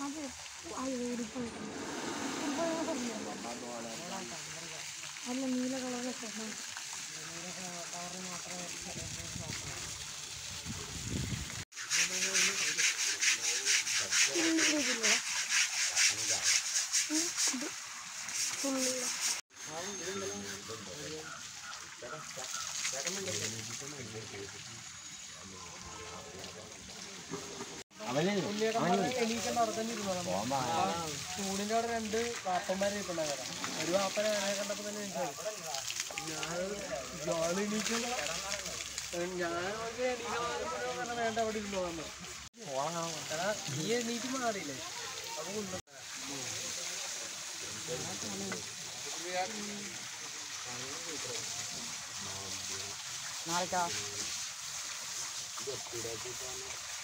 അത് ഓടിപ്പോയിട്ടുണ്ട് അല്ല നീല കളറൊക്കെ ഫുള്ള് എണീക്കണ്ട അവിടെ തന്നെ ഇരുന്നോ നമ്മ. തൂണിന്റെ അവിടെ രണ്ട് വാപ്പന്മാരെ ഇരിപ്പുണ്ടായിരുന്നു ഒരു വാപ്പനെ അതിനെ കണ്ടപ്പോ തന്നെ എനിക്ക് ഞാൻ ഇയാള് എണീക്കണ്ട ഞാൻ നോക്കി എണീക്കാൻ പറഞ്ഞപ്പോ വേണ്ട അവിടെ ഇരുന്നോ നമ്മൾ എടാ നീ എണീറ്റ് മാറിയില്ലേ അപ്പൊ ഉണ്ട് നാളേക്കാ